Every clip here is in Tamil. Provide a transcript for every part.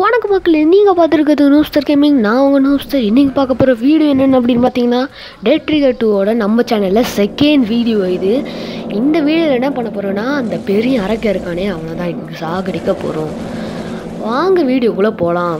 வணக்க மக்கள் நீங்கள் பார்த்துருக்கிறது நூஸ்டர் கேமிங் நான் உங்கள் நூஸ்டர் இன்றைக்கி பார்க்க போகிற வீடியோ என்னென்னு அப்படின்னு பார்த்தீங்கன்னா டெட் ட்ரிகர் டூவோட நம்ம சேனலில் செகண்ட் வீடியோ இது இந்த வீடியோவில் என்ன பண்ண போகிறோன்னா அந்த பெரிய அரக்கை இருக்கானே அவனை தான் இங்கே சாகடிக்க போகிறோம் வாங்க வீடியோக்குள்ளே போகலாம்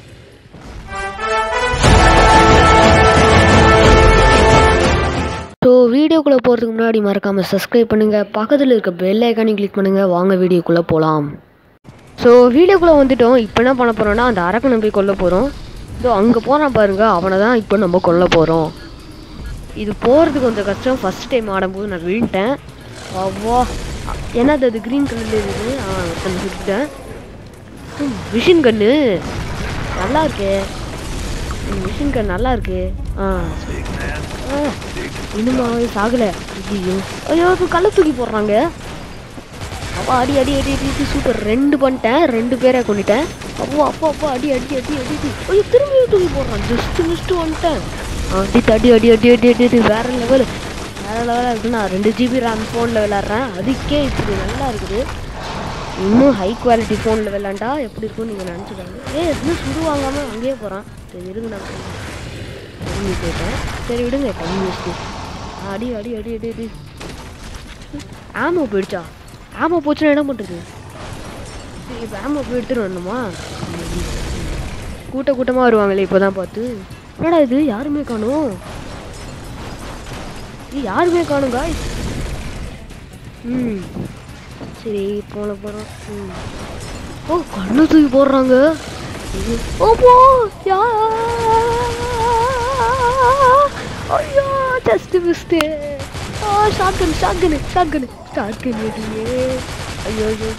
ஸோ வீடியோக்குள்ளே போகிறதுக்கு முன்னாடி மறக்காமல் சப்ஸ்கிரைப் பண்ணுங்கள் பக்கத்தில் இருக்க பெல் ஐக்கானையும் கிளிக் பண்ணுங்கள் வாங்க வீடியோக்குள்ளே போகலாம் ஸோ வீடியோக்குள்ளே வந்துட்டோம் இப்போ என்ன பண்ண போகிறோம்னா அந்த அரக்கனை போய் கொல்ல போகிறோம் இதோ அங்கே போகிறான் பாருங்க அவனை தான் இப்போ நம்ம கொல்ல போகிறோம் இது போகிறதுக்கு கொஞ்சம் கஷ்டம் ஃபஸ்ட் டைம் ஆடும்போது நான் விழுந்துட்டேன் அவ்வா என்னது அது க்ரீன் கலரில் இருக்குது ஆ கொஞ்சம் சுட்டுட்டேன் விஷன் கண்ணு நல்லா இருக்கே மிஷின் கன் நல்லா இருக்கு ஆ ஆ, இன்னுமா அவன் சாகலை ஐயோ ஐயோ இப்போ கள்ள தூக்கி போடுறாங்க அப்பா அடி அடி அடி அடி அடி சூப்பர் ரெண்டு பண்ணிட்டேன் ரெண்டு பேரை கொண்டுட்டேன் அப்போ அப்பா அப்பா அடி அடி அடி அடி அடி ஐயோ திரும்பி தூக்கி போடுறான் ஜஸ்ட் மிஸ்ட்டு வந்துட்டேன் அடி அடி அடி அடி அடி அடி அடி வேற லெவல் வேற லெவலாக இருக்கு நான் ரெண்டு ஜிபி ரேம் ஃபோனில் விளாட்றேன் அதுக்கே இப்படி நல்லா இருக்குது இன்னும் ஹை குவாலிட்டி ஃபோனில் விளாண்டா எப்படி இருக்கும்னு நீங்கள் நினச்சிக்காங்க ஏ எதுவும் சுடு வாங்காமல் அங்கேயே போகிறான் சரி இருங்க நான் திரும்பி போயிட்டேன் சரி விடுங்க டைம் வேஸ்ட்டு அடி அடி அடி அடி அடி ஆமோ போயிடுச்சா ஆமோ போச்சுன்னா என்ன பண்ணுறது இப்போ ஆமோ போய் எடுத்துட்டு வரணுமா கூட்ட கூட்டமாக வருவாங்களே இப்போ தான் பார்த்து என்னடா இது யாருமே காணும் இது யாருமே காணும் காய் ம் சரி போன போகிறோம் ம் ஓ கண்ணு தூக்கி போடுறாங்க ஐயோ, ஓப்போ யா ஐயோ just missed a shotgun shotgun shotgun shotgun எதுவுமே ஐயோ ஐயோ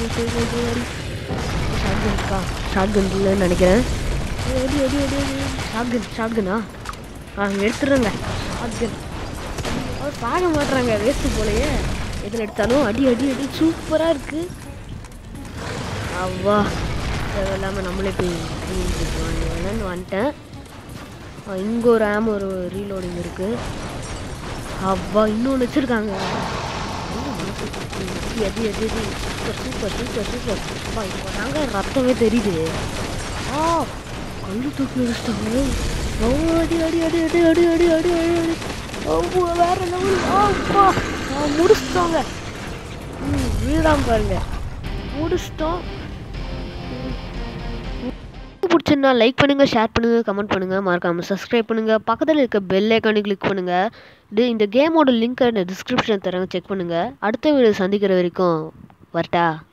ஷாட்கன் இருக்கா ஷாட்கன் இல்லைன்னு நினைக்கிறேன் அடி அடி அடி அடி ஷாட்கன் ஷாட்கனா ஆ எடுத்துடுறேங்க ஷாட்கன் அவர் சாக மாட்டுறாங்க வேஸ்ட்டு போலயே எதில் எடுத்தாலும் அடி அடி அடி சூப்பராக இருக்குது அவ்வா தேவையில்லாமல் நம்மளே போய் வேணும்னு வந்துட்டேன் இங்கே ஒரு ஆம் ஒரு ரீலோடிங் இருக்குது அவ்வா இன்னொன்று வச்சுருக்காங்க எது எது எது சூப்பர் சூப்பர் சூப்பர் சூப்பர் அப்பா இப்போ தாங்க ரத்தமே தெரியுது ஆ கல்லு தூக்கி வச்சுட்டாங்க ஓ அடி அடி அடி அடி அடி அடி அடி அடி அடி ஓ வேற லெவல் அப்பா ஆ முடிச்சிட்டோங்க ம் வீடாம பாருங்க முடிச்சிட்டோம் பிடிச்சிருந்தா லைக் பண்ணுங்க ஷேர் பண்ணுங்க கமெண்ட் பண்ணுங்க மறக்காம சப்ஸ்கிரைப் பண்ணுங்க பக்கத்தில் இருக்க பெல் ஐக்கானு கிளிக் பண்ணுங்க இது இந்த கேமோட லிங்க்கை டிஸ்கிரிப்ஷன் தரேன் செக் பண்ணுங்க அடுத்த வீடியோ சந்திக்கிற வரைக்கும் வரட்டா